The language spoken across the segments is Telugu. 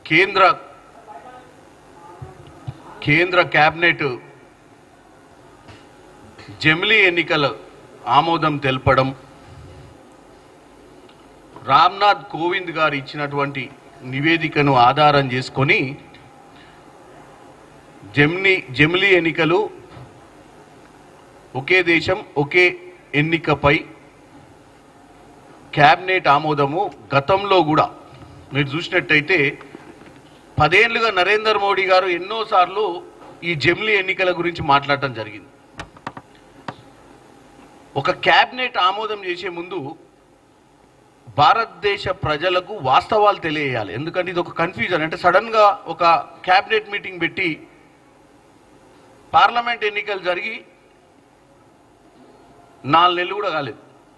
కేంద్ర కేంద్ర కేబినెట్ జమిలీ ఎన్నికల ఆమోదం తెలపడం రామ్నాథ్ కోవింద్ గారు ఇచ్చినటువంటి నివేదికను ఆధారం చేసుకొని జమిని జమిలీ ఎన్నికలు ఒకే దేశం ఒకే ఎన్నికపై క్యాబినెట్ ఆమోదము గతంలో కూడా మీరు చూసినట్టయితే పదేళ్లుగా నరేంద్ర మోడీ గారు ఎన్నోసార్లు ఈ జమిలీ ఎన్నికల గురించి మాట్లాడటం జరిగింది ఒక క్యాబినెట్ ఆమోదం చేసే ముందు భారతదేశ ప్రజలకు వాస్తవాలు తెలియజేయాలి ఎందుకంటే ఇది ఒక కన్ఫ్యూజన్ అంటే సడన్ గా ఒక క్యాబినెట్ మీటింగ్ పెట్టి పార్లమెంట్ ఎన్నికలు జరిగి నాలుగు నెలలు కూడా కాలేదు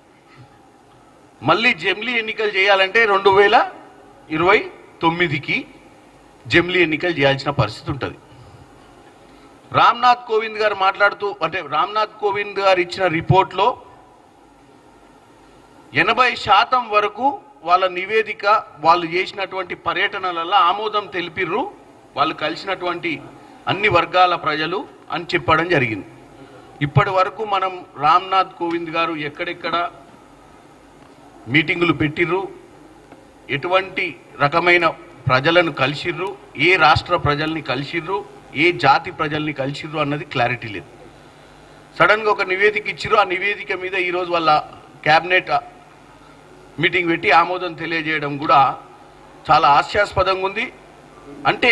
మళ్ళీ జమిలీ ఎన్నికలు చేయాలంటే రెండు వేల ఇరవై తొమ్మిదికి జమిలీ ఎన్నికలు చేయాల్సిన పరిస్థితి ఉంటుంది రామ్నాథ్ కోవింద్ గారు మాట్లాడుతూ అంటే రామ్నాథ్ కోవింద్ గారు ఇచ్చిన రిపోర్ట్లో ఎనభై శాతం వరకు వాళ్ళ నివేదిక వాళ్ళు చేసినటువంటి పర్యటనలలో ఆమోదం తెలిపిర్రు వాళ్ళు కలిసినటువంటి అన్ని వర్గాల ప్రజలు అని చెప్పడం జరిగింది ఇప్పటి వరకు మనం రామ్నాథ్ కోవింద్ గారు ఎక్కడెక్కడ మీటింగులు పెట్టిర్రు ఎటువంటి రకమైన ప్రజలను కలిసిర్రు ఏ రాష్ట్ర ప్రజల్ని కలిసిర్రు ఏ జాతి ప్రజల్ని కలిసిర్రు అన్నది క్లారిటీ లేదు సడన్గా ఒక నివేదిక ఇచ్చిర్రు ఆ నివేదిక మీద ఈరోజు వాళ్ళ క్యాబినెట్ మీటింగ్ పెట్టి ఆమోదం తెలియజేయడం కూడా చాలా హాస్యాస్పదంగా ఉంది అంటే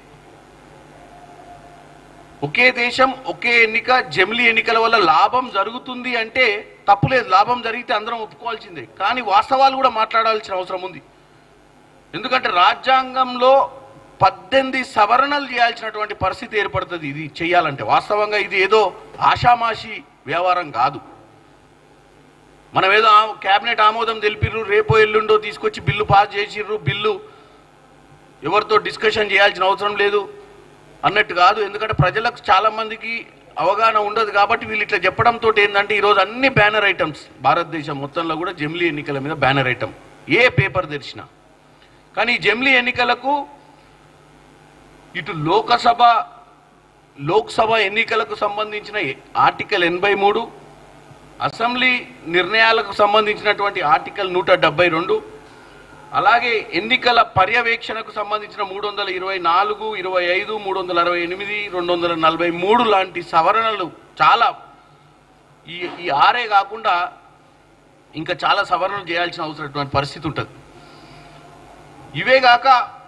ఒకే దేశం ఒకే ఎన్నిక జమిలీ ఎన్నికల వల్ల లాభం జరుగుతుంది అంటే తప్పులేదు లాభం జరిగితే అందరం ఒప్పుకోవాల్సిందే కానీ వాస్తవాలు కూడా మాట్లాడాల్సిన అవసరం ఉంది ఎందుకంటే రాజ్యాంగంలో పద్దెనిమిది సవరణలు చేయాల్సినటువంటి పరిస్థితి ఏర్పడుతుంది ఇది చేయాలంటే వాస్తవంగా ఇది ఏదో ఆషామాషి వ్యవహారం కాదు మనం ఏదో ఆ- కేబినెట్ ఆమోదం తెలిపిర్రు రేపో ఎల్లుండో తీసుకొచ్చి బిల్లు పాస్ చేసిర్రు బిల్లు ఎవరితో డిస్కషన్ చేయాల్సిన అవసరం లేదు అన్నట్టు కాదు ఎందుకంటే ప్రజలకు చాలా మందికి అవగాహన ఉండదు కాబట్టి వీళ్ళు ఇట్లా చెప్పడంతో ఏంటంటే ఈరోజు అన్ని బ్యానర్ ఐటమ్స్ భారతదేశం మొత్తంలో కూడా జమిలీ ఎన్నికల మీద బ్యానర్ ఐటమ్ ఏ పేపర్ తెరిచినా కానీ ఈ జమిలీ ఎన్నికలకు ఇటు లోకసభ లోక్సభ ఎన్నికలకు సంబంధించిన ఆర్టికల్ ఎనభై మూడు అసెంబ్లీ నిర్ణయాలకు సంబంధించినటువంటి ఆర్టికల్ నూట డెబ్బై రెండు అలాగే ఎన్నికల పర్యవేక్షణకు సంబంధించిన మూడు వందల ఇరవై నాలుగు ఇరవై ఐదు మూడు వందల అరవై ఎనిమిది రెండు వందల నలభై మూడు లాంటి సవరణలు చాలా ఈ ఈ ఆరే కాకుండా ఇంకా చాలా సవరణలు చేయాల్సిన అవసరమైనటువంటి పరిస్థితి ఉంటుంది ఇవే కాక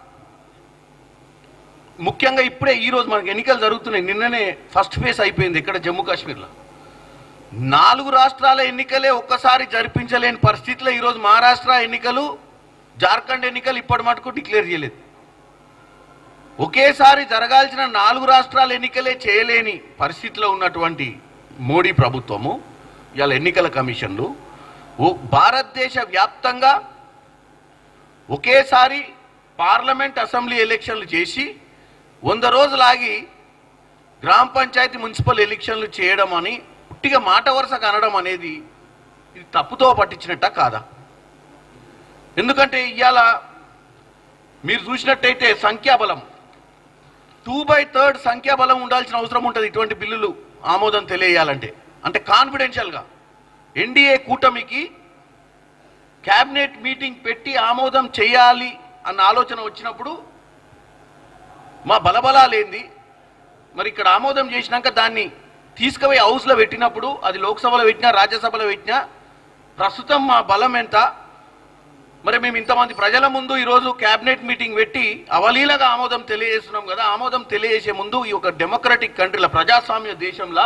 ముఖ్యంగా ఇప్పుడే ఈ రోజు మనకి ఎన్నికలు జరుగుతున్నాయి నిన్ననే ఫస్ట్ ఫేజ్ అయిపోయింది ఇక్కడ జమ్మూ కాశ్మీర్లో నాలుగు రాష్ట్రాల ఎన్నికలే ఒక్కసారి జరిపించలేని పరిస్థితిలో ఈరోజు మహారాష్ట్ర ఎన్నికలు జార్ఖండ్ ఎన్నికలు ఇప్పటి మటుకు డిక్లేర్ చేయలేదు ఒకేసారి జరగాల్సిన నాలుగు రాష్ట్రాల ఎన్నికలే చేయలేని పరిస్థితిలో ఉన్నటువంటి మోడీ ప్రభుత్వము ఇవాళ ఎన్నికల కమిషన్లు ఓ భారతదేశ వ్యాప్తంగా ఒకేసారి పార్లమెంట్ అసెంబ్లీ ఎలక్షన్లు చేసి వంద రోజులు ఆగి గ్రామ పంచాయతీ మున్సిపల్ ఎలక్షన్లు చేయడం అని పుట్టిగా మాట వరుస అనడం అనేది ఇది తప్పుతో పట్టించినట్ట కాదా ఎందుకంటే ఇవాళ మీరు చూసినట్టయితే సంఖ్యాబలం టూ బై థర్డ్ సంఖ్యాబలం ఉండాల్సిన అవసరం ఉంటుంది ఇటువంటి బిల్లులు ఆమోదం తెలియజేయాలంటే అంటే కాన్ఫిడెన్షియల్గా ఎన్డీఏ కూటమికి క్యాబినెట్ మీటింగ్ పెట్టి ఆమోదం చేయాలి అన్న ఆలోచన వచ్చినప్పుడు మా బలబలాలేంది మరి ఇక్కడ ఆమోదం చేసినాక దాన్ని తీసుకుపోయి హౌస్లో పెట్టినప్పుడు అది లోక్సభలో పెట్టినా రాజ్యసభలో పెట్టినా ప్రస్తుతం మా బలం ఎంత మరి మేము ఇంతమంది ప్రజల ముందు ఈరోజు క్యాబినెట్ మీటింగ్ పెట్టి అవలీలగా ఆమోదం తెలియజేస్తున్నాం కదా ఆమోదం తెలియజేసే ముందు ఈ ఒక డెమోక్రటిక్ కంట్రీల ప్రజాస్వామ్య దేశంలో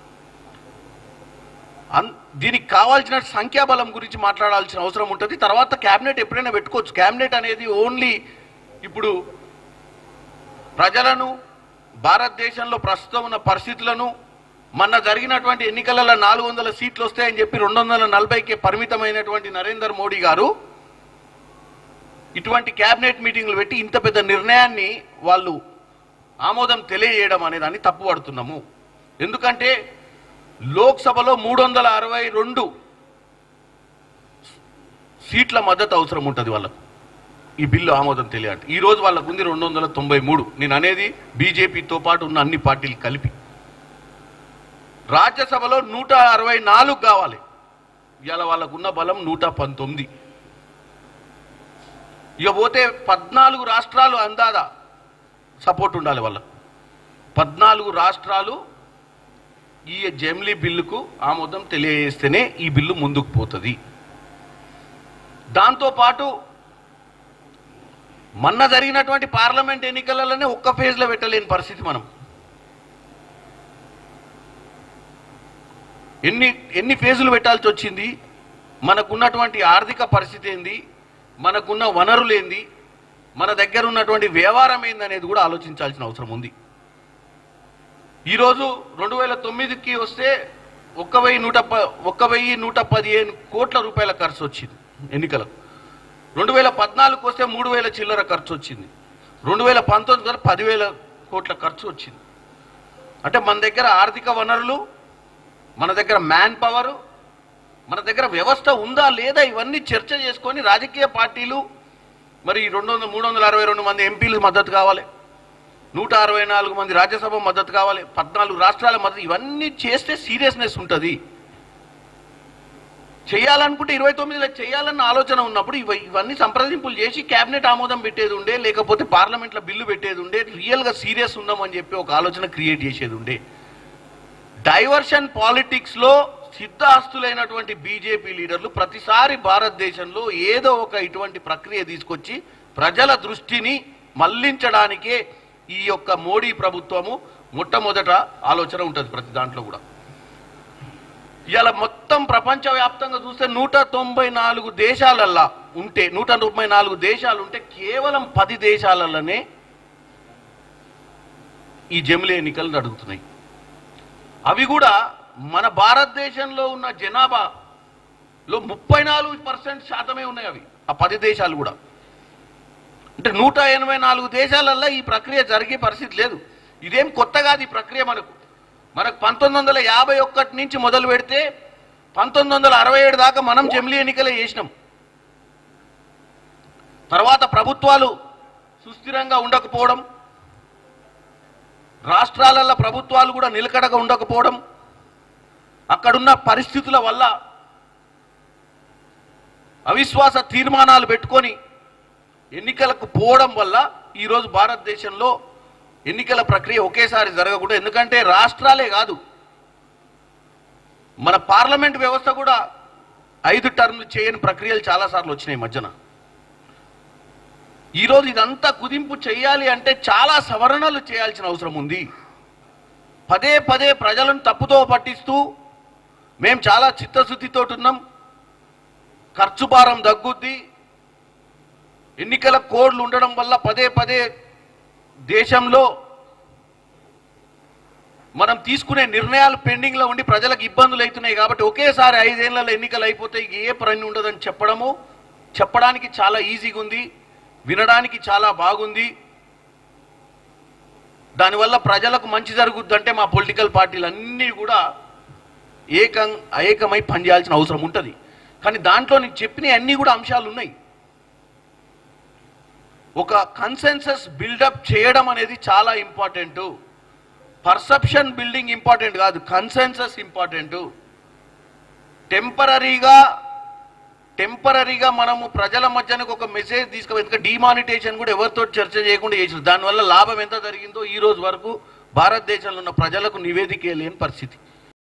అన్- దీనికి కావాల్సిన సంఖ్యాబలం గురించి మాట్లాడాల్సిన అవసరం ఉంటుంది తర్వాత క్యాబినెట్ ఎప్పుడైనా పెట్టుకోవచ్చు క్యాబినెట్ అనేది ఓన్లీ ఇప్పుడు ప్రజలను భారతదేశంలో ప్రస్తుతం ఉన్న పరిస్థితులను మొన్న జరిగినటువంటి ఎన్నికలలో నాలుగు వందల సీట్లు వస్తాయని చెప్పి రెండు వందల నలభైకే పరిమితమైనటువంటి నరేందర్ మోడీ గారు ఇటువంటి క్యాబినెట్ మీటింగ్లు పెట్టి ఇంత పెద్ద నిర్ణయాన్ని వాళ్ళు ఆమోదం తెలియజేయడం అనే దాన్ని తప్పుపడుతున్నాము ఎందుకంటే లోక్సభలో మూడు వందల అరవై రెండు సీట్ల మద్దతు అవసరం ఉంటుంది వాళ్ళకు ఈ బిల్లు ఆమోదం తెలియాలి ఈ రోజు వాళ్ళకు ఉంది రెండు వందల తొంభై మూడు నేను అనేది బీజేపీతో పాటు ఉన్న అన్ని పార్టీలు కలిపి రాజ్యసభలో నూట అరవై నాలుగు కావాలి ఇవాళ వాళ్ళకు ఉన్న బలం నూట పంతొమ్మిది ఇక పోతే పద్నాలుగు రాష్ట్రాలు అందాదా సపోర్ట్ ఉండాలి వాళ్ళ పద్నాలుగు రాష్ట్రాలు ఈ జెమ్లీ బిల్లుకు ఆమోదం తెలియజేస్తేనే ఈ బిల్లు ముందుకు పోతుంది దాంతోపాటు మొన్న జరిగినటువంటి పార్లమెంట్ ఎన్నికలలోనే ఒక్క ఫేజ్లో పెట్టలేని పరిస్థితి మనం ఎన్ని ఎన్ని ఫేజులు పెట్టాల్సి వచ్చింది మనకున్నటువంటి ఆర్థిక పరిస్థితి ఏంది మనకున్న వనరులు ఏంది మన దగ్గర ఉన్నటువంటి వ్యవహారం ఏంది అనేది కూడా ఆలోచించాల్సిన అవసరం ఉంది ఈరోజు రెండు వేల తొమ్మిదికి వస్తే ఒక్క వెయ్యి నూట ప ఒక్క వెయ్యి నూట పదిహేను కోట్ల రూపాయల ఖర్చు వచ్చింది ఎన్నికలకు రెండు వేల పద్నాలుగుకి వస్తే మూడు వేల చిల్లర ఖర్చు వచ్చింది రెండు వేల పంతొమ్మిది వరకు పదివేల కోట్ల ఖర్చు వచ్చింది అంటే మన దగ్గర ఆర్థిక వనరులు మన దగ్గర మ్యాన్ పవర్ మన దగ్గర వ్యవస్థ ఉందా లేదా ఇవన్నీ చర్చ చేసుకొని రాజకీయ పార్టీలు మరి రెండు వందల మూడు వందల అరవై రెండు మంది ఎంపీలు మద్దతు కావాలి నూట అరవై నాలుగు మంది రాజ్యసభ మద్దతు కావాలి పద్నాలుగు రాష్ట్రాల మద్దతు ఇవన్నీ చేస్తే సీరియస్నెస్ ఉంటుంది చేయాలనుకుంటే ఇరవై తొమ్మిదిలో చేయాలన్న ఆలోచన ఉన్నప్పుడు ఇవ ఇవన్నీ సంప్రదింపులు చేసి కేబినెట్ ఆమోదం పెట్టేది ఉండే లేకపోతే పార్లమెంట్లో బిల్లు పెట్టేది ఉండే రియల్గా సీరియస్ ఉన్నామని చెప్పి ఒక ఆలోచన క్రియేట్ చేసేది ఉండే డైవర్షన్ పాలిటిక్స్ లో సిద్ధాస్తులైనటువంటి బీజేపీ లీడర్లు ప్రతిసారి భారతదేశంలో ఏదో ఒక ఇటువంటి ప్రక్రియ తీసుకొచ్చి ప్రజల దృష్టిని మళ్లించడానికే ఈ యొక్క మోడీ ప్రభుత్వము మొట్టమొదట ఆలోచన ఉంటుంది ప్రతి దాంట్లో కూడా ఇవాళ మొత్తం ప్రపంచవ్యాప్తంగా చూస్తే నూట తొంభై నాలుగు దేశాలల్లా ఉంటే నూట తొంభై నాలుగు దేశాలు ఉంటే కేవలం పది దేశాలలోనే ఈ జమిలీ ఎన్నికలు జరుగుతున్నాయి అవి కూడా మన భారతదేశంలో ఉన్న జనాభాలో ముప్పై నాలుగు పర్సెంట్ శాతమే ఉన్నాయి అవి ఆ పది దేశాలు కూడా అంటే నూట ఎనభై నాలుగు దేశాలల్లో ఈ ప్రక్రియ జరిగే పరిస్థితి లేదు ఇదేం కొత్త కాదు ఈ ప్రక్రియ మనకు మనకు పంతొమ్మిది వందల యాభై ఒక్కటి నుంచి మొదలు పెడితే పంతొమ్మిది వందల అరవై ఏడు దాకా మనం జమిలీ ఎన్నికలే చేసినాం తర్వాత ప్రభుత్వాలు సుస్థిరంగా ఉండకపోవడం రాష్ట్రాలలో ప్రభుత్వాలు కూడా నిలకడగా ఉండకపోవడం అక్కడున్న పరిస్థితుల వల్ల అవిశ్వాస తీర్మానాలు పెట్టుకొని ఎన్నికలకు పోవడం వల్ల ఈరోజు భారతదేశంలో ఎన్నికల ప్రక్రియ ఒకేసారి జరగకూడదు ఎందుకంటే రాష్ట్రాలే కాదు మన పార్లమెంట్ వ్యవస్థ కూడా ఐదు టర్మ్లు చేయని ప్రక్రియలు చాలాసార్లు వచ్చినాయి ఈ మధ్యన ఈరోజు ఇదంతా కుదింపు చేయాలి అంటే చాలా సవరణలు చేయాల్సిన అవసరం ఉంది పదే పదే ప్రజలను తప్పుతో పట్టిస్తూ మేము చాలా చిత్తశుద్ధితో ఉన్నాం ఖర్చు భారం తగ్గుద్ది ఎన్నికల కోడ్లు ఉండడం వల్ల పదే పదే దేశంలో మనం తీసుకునే నిర్ణయాలు పెండింగ్లో ఉండి ప్రజలకు ఇబ్బందులు అవుతున్నాయి కాబట్టి ఒకేసారి ఐదేళ్లలో ఎన్నికలు అయిపోతే ఇక ఏ పని ఉండదని చెప్పడము చెప్పడానికి చాలా ఈజీగా ఉంది వినడానికి చాలా బాగుంది దానివల్ల ప్రజలకు మంచి జరుగుద్దంటే మా పొలిటికల్ పార్టీలు అన్నీ కూడా ఏకం ఏకమై పనిచేయాల్సిన అవసరం ఉంటుంది కానీ దాంట్లో నేను చెప్పిన అన్నీ కూడా అంశాలు ఉన్నాయి ఒక కన్సెన్సస్ బిల్డప్ చేయడం అనేది చాలా ఇంపార్టెంట్ పర్సెప్షన్ బిల్డింగ్ ఇంపార్టెంట్ కాదు కన్సెన్సస్ ఇంపార్టెంట్ టెంపరీగా టెంపరీగా మనము ప్రజల మధ్యనకు ఒక మెసేజ్ తీసుకు ఎందుకంటే డిమానిటేషన్ కూడా ఎవరితో చర్చ చేయకుండా చేసారు దానివల్ల లాభం ఎంత జరిగిందో ఈ రోజు వరకు భారతదేశంలో ఉన్న ప్రజలకు నివేదిక లేని పరిస్థితి